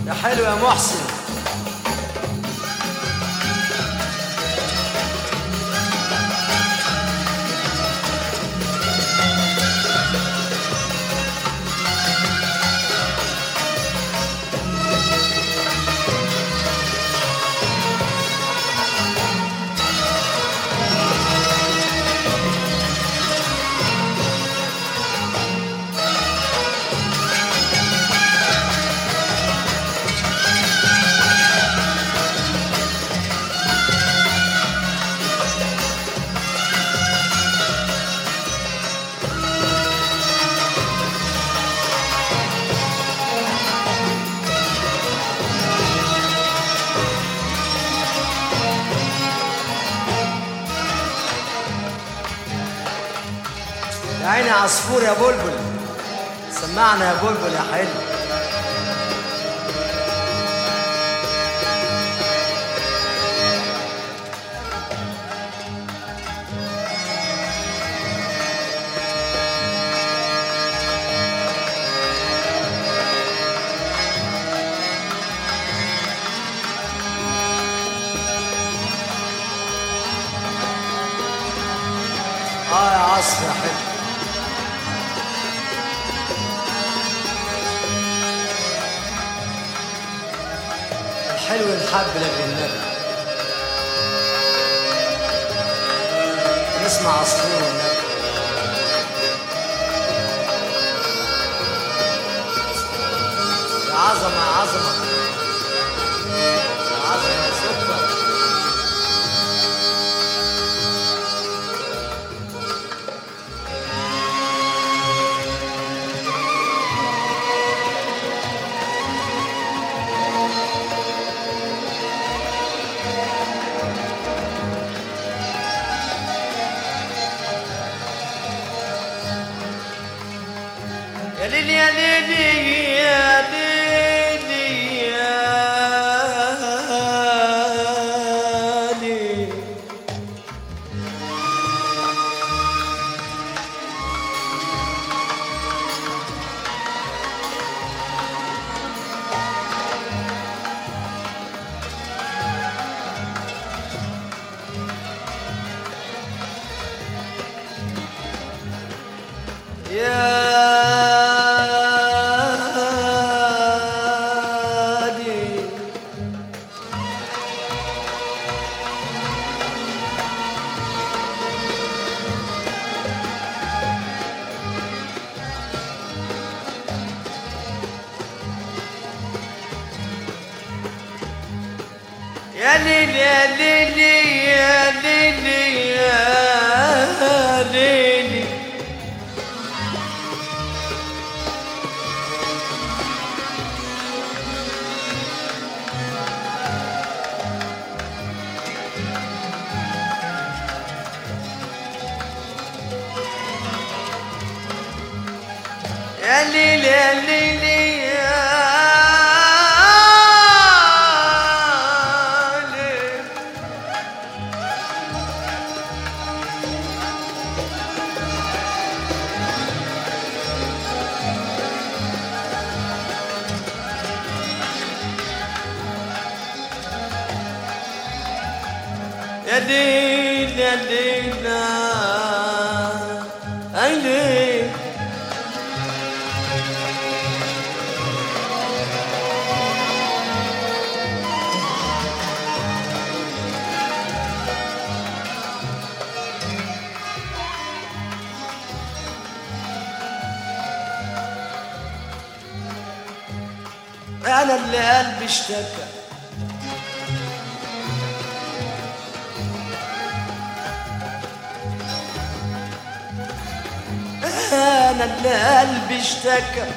يا حلو يا محسن يا عيني عصفور يا بلبل سمعنا يا بلبل يا حلو اه يا عصر يا حلو الحلو الحب لك النبي نسمع عصفور النبي يا عظمة يا عظمة يا عظمة يا سكر يا ليل يا ليل يا ليل يا ليل يا ليل يا ليل يا ليل يا ليل يا ليل يا ليل يا ليل يا ليل يا ليل يا ليل اي ليل انا اللي قلبي اشتكى انا اللي قلبي اشتكى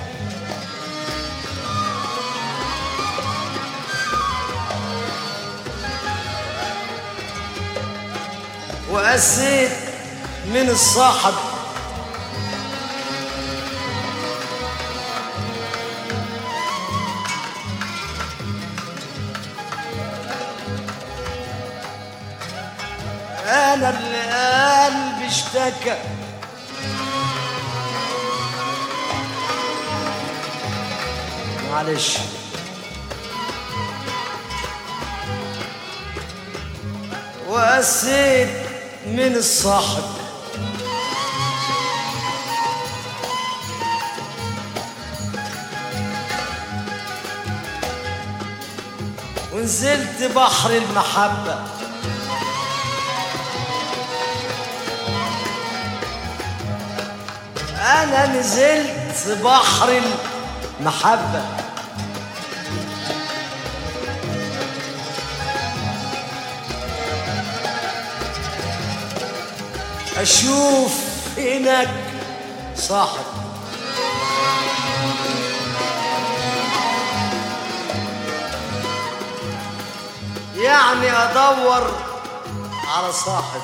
وقسيت من الصاحب انا اللي قلبي اشتكى معلش وقسيت من الصاحب ونزلت بحر المحبة أنا نزلت بحر المحبة أشوف هناك صاحب يعني أدور على صاحب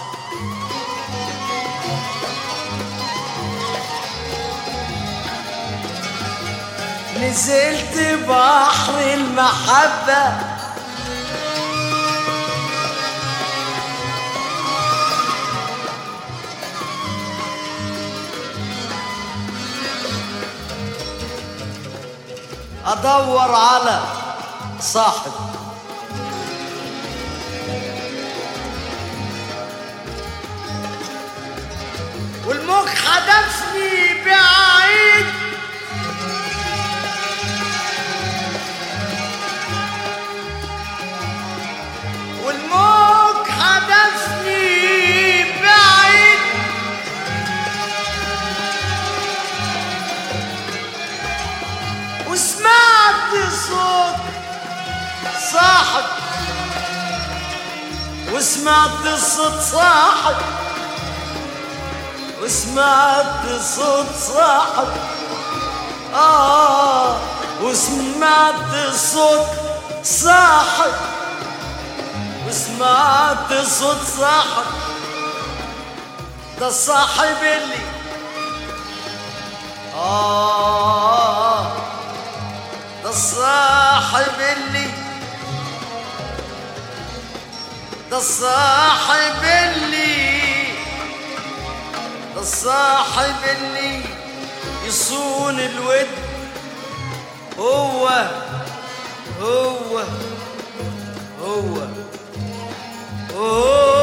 نزلت بحر المحبة أدور على صاحب والموج حدفني بعيد والموج حدفني بعيد وسمعت صوت صاحب وسمعت صوت صاحب وسمعت صوت صاحب آه وسمعت صوت صاحب وسمعت صوت صاحب ده الصاحب اللي آه ده الصاحب اللي ده الصاحب اللي ده الصاحب اللي يصون الود هو هو هو هو